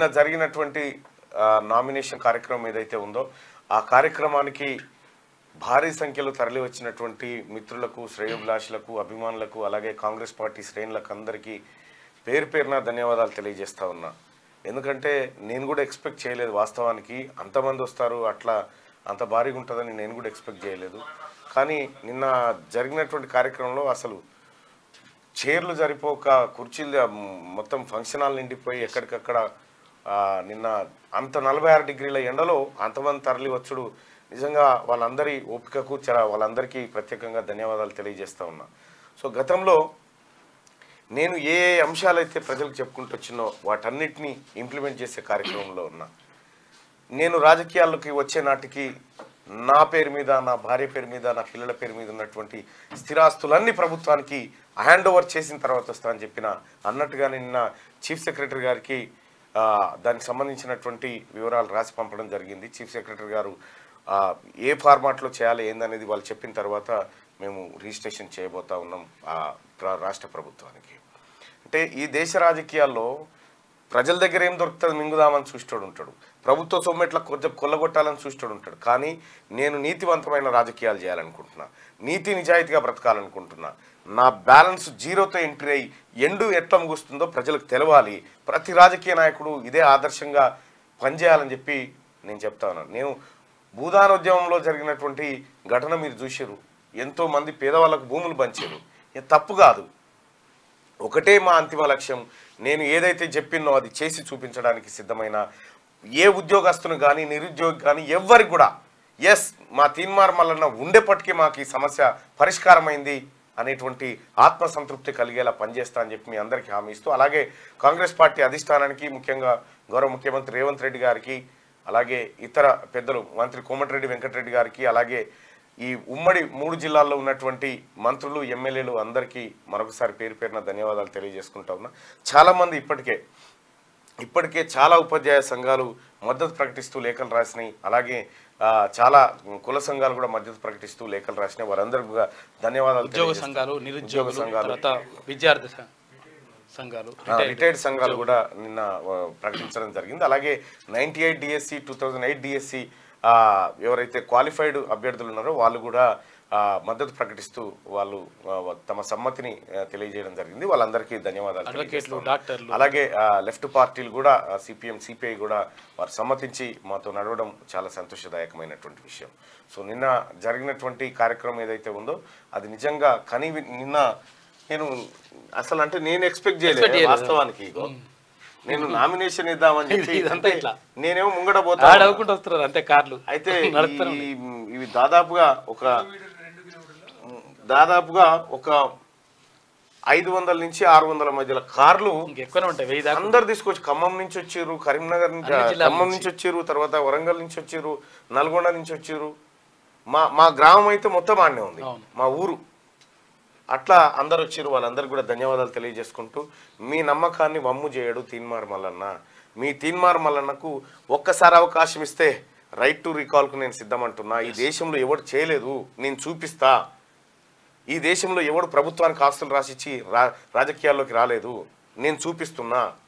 నిన్న జరిగినటువంటి ఆ, నామినేషన్ కార్యక్రమం ఏదైతే ఉందో ఆ కార్యక్రమానికి భారీ సంఖ్యలో తరలి వచ్చినటువంటి మిత్రులకు శ్రేయోభిలాషులకు అభిమానులకు అలాగే కాంగ్రెస్ పార్టీ శ్రేణులకు అందరికీ పేరు పేరున ధన్యవాదాలు తెలియజేస్తా ఉన్నా ఎందుకంటే నేను కూడా ఎక్స్పెక్ట్ చేయలేదు వాస్తవానికి అంతమంది వస్తారు అట్లా అంత భారీగా ఉంటుందని నేను కూడా ఎక్స్పెక్ట్ చేయలేదు కానీ నిన్న జరిగినటువంటి కార్యక్రమంలో అసలు చైర్లు సరిపోక కుర్చీలు ఆ, మ్, మొత్తం ఫంక్షన్ హాల్ నిండిపోయి ఎక్కడికక్కడ ఆ, నిన్న అంత నలభై ఆరు డిగ్రీల ఎండలో అంతమంది తరలి వచ్చుడు నిజంగా వాళ్ళందరి ఓపికకు చాలా వాళ్ళందరికీ ప్రత్యేకంగా ధన్యవాదాలు తెలియజేస్తా ఉన్నా సో గతంలో నేను ఏ ఏ అంశాలైతే ప్రజలకు చెప్పుకుంటూ వచ్చినో వాటన్నిటినీ ఇంప్లిమెంట్ చేసే కార్యక్రమంలో ఉన్నా నేను రాజకీయాల్లోకి వచ్చే నాటికి నా పేరు మీద నా భార్య పేరు మీద నా పిల్లల పేరు మీద ఉన్నటువంటి స్థిరాస్తులన్నీ ప్రభుత్వానికి హ్యాండ్ ఓవర్ చేసిన తర్వాత వస్తా అని చెప్పిన అన్నట్టుగానే నిన్న చీఫ్ సెక్రటరీ గారికి ఆ, దానికి సంబంధించినటువంటి వివరాలు రాసి పంపడం జరిగింది చీఫ్ సెక్రటరీ గారు ఆ, ఏ ఫార్మాట్లో చేయాలి ఏందనేది వాళ్ళు చెప్పిన తర్వాత మేము రిజిస్ట్రేషన్ చేయబోతా ఉన్నాం ఆ, ప్ర- రాష్ట్ర ప్రభుత్వానికి అంటే ఈ దేశ రాజకీయాల్లో ప్రజల దగ్గర ఏం దొరుకుతుంది మింగుదామని చూస్తాడు ఉంటాడు ప్రభుత్వ సొమ్మెట్ల కొంచెం కొల్లగొట్టాలని చూస్తాడు ఉంటాడు కానీ నేను నీతివంతమైన రాజకీయాలు చేయాలనుకుంటున్నా నీతి నిజాయితీగా బ్రతకాలనుకుంటున్నా నా బ్యాలెన్స్ జీరోతో ఎంట్రీ అయ్యి ఎండు ఎట్లా ముగుస్తుందో ప్రజలకు తెలవాలి ప్రతి రాజకీయ నాయకుడు ఇదే ఆదర్శంగా పనిచేయాలని చెప్పి నేను చెప్తా ఉన్నాను నేను భూదానోద్యమంలో జరిగినటువంటి ఘటన మీరు చూసారు ఎంతో మంది పేదవాళ్ళకు భూములు పంచారు ఇది తప్పు కాదు ఒకటే మా అంతిమ లక్ష్యం నేను ఏదైతే చెప్పినో అది చేసి చూపించడానికి సిద్ధమైన ఏ ఉద్యోగస్తును కానీ నిరుద్యోగి కానీ ఎవ్వరికి కూడా ఎస్ మా తీన్మార్ మల్లన్న ఉండేపటికీ మాకు ఈ సమస్య పరిష్కారమైంది అనేటువంటి ఆత్మసంతృప్తి కలిగేలా పనిచేస్తా అని చెప్పి మీ అందరికీ హామీ ఇస్తూ అలాగే కాంగ్రెస్ పార్టీ అధిష్టానానికి ముఖ్యంగా గౌరవ ముఖ్యమంత్రి రేవంత్ రెడ్డి గారికి అలాగే ఇతర పెద్దలు మంత్రి కోమటిరెడ్డి వెంకటరెడ్డి గారికి అలాగే ఈ ఉమ్మడి మూడు జిల్లాల్లో ఉన్నటువంటి మంత్రులు ఎమ్మెల్యేలు అందరికీ మరొకసారి పేరు పేరున ధన్యవాదాలు తెలియజేసుకుంటా ఉన్నా చాలామంది ఇప్పటికే ఇప్పటికే చాలా ఉపాధ్యాయ సంఘాలు మద్దతు ప్రకటిస్తూ లేఖలు రాసినాయి అలాగే ఆ, చాలా కుల సంఘాలు కూడా మద్దతు ప్రకటిస్తూ లేఖలు రాసినాయి వారందరికీ కూడా ధన్యవాదాలు ఉద్యోగ తెలియజేస్తూ- సంఘాలు ఉద్యోగ నిరుద్యోగులు సంఘాలు తర్వాత విద్యార్థి స- సంఘాలు ఆ, రిటైర్డ్ సంఘాలు కూడా నిన్న ఆ, ప్రకటించడం జరిగింది అలాగే ninety eight DSC two thousand eight DSC ఎవరైతే క్వాలిఫైడ్ అభ్యర్థులు ఉన్నారో వాళ్ళు కూడా ఆ, మద్దతు ప్రకటిస్తూ వాళ్ళు ఆ, తమ సమ్మతిని ఆ, తెలియజేయడం జరిగింది వాళ్ళందరికీ ధన్యవాదాలు అడ్వకేట్లు తెలియజేస్తున్నాను. డాక్టర్లు అలాగే ఆ, లెఫ్ట్ పార్టీలు కూడా సిపిఎం సిపిఐ కూడా వారు సమ్మతించి మాతో నడవడం చాలా సంతోషదాయకమైనటువంటి విషయం సో నిన్న జరిగినటువంటి కార్యక్రమం ఏదైతే ఉందో అది నిజంగా కని వి- నిన్న నేను అసలు అంటే నేను ఎక్స్పెక్ట్ Expect చేయలేదు చేయలేదు. వాస్తవానికి ఇగో. నేను నామినేషన్ ఇద్దామని చెప్పి ఇదంతా అంటే ఇట్లా. నేనేమో ముంగడ పోతా ఆడవుకుంటూ వస్తున్నారు అంతే కార్లు అయితే నడుపుతారు ఈ- ఇవి దాదాపుగా ఒక దాదాపుగా ఒక ఐదు వందల నుంచి ఆరు వందల మధ్యలో కార్లు ఇంకెక్కువనే ఉంటాయి వెయ్యి దాకా అందరు తీసుకొచ్చి ఖమ్మం నుంచి వచ్చారు కరీంనగర్ నుంచి అన్ని జిల్లాల ఖమ్మం నుంచి వచ్చారు తర్వాత వరంగల్ నుంచి వచ్చారు నల్గొండ నుంచి వచ్చారు మా మా గ్రామం అయితే మొత్తం ఆడనే ఉంది అవును. మా ఊరు అట్లా అందరు వచ్చారు వాళ్ళందరికీ కూడా ధన్యవాదాలు తెలియజేసుకుంటూ మీ నమ్మకాన్ని వమ్ము చేయడు తీన్మార్ మల్లన్న మీ తీన్మార్ మల్లన్నకు ఒక్కసారి అవకాశం ఇస్తే రైట్ టు రికాల్కు నేను సిద్ధమంటున్నా ఈ దేశంలో ఎవడు చేయలేదు నేను చూపిస్తా ఈ దేశంలో ఎవడు ప్రభుత్వానికి ఆస్తులు రాసిచ్చి రా రాజకీయాల్లోకి రాలేదు నేను చూపిస్తున్నా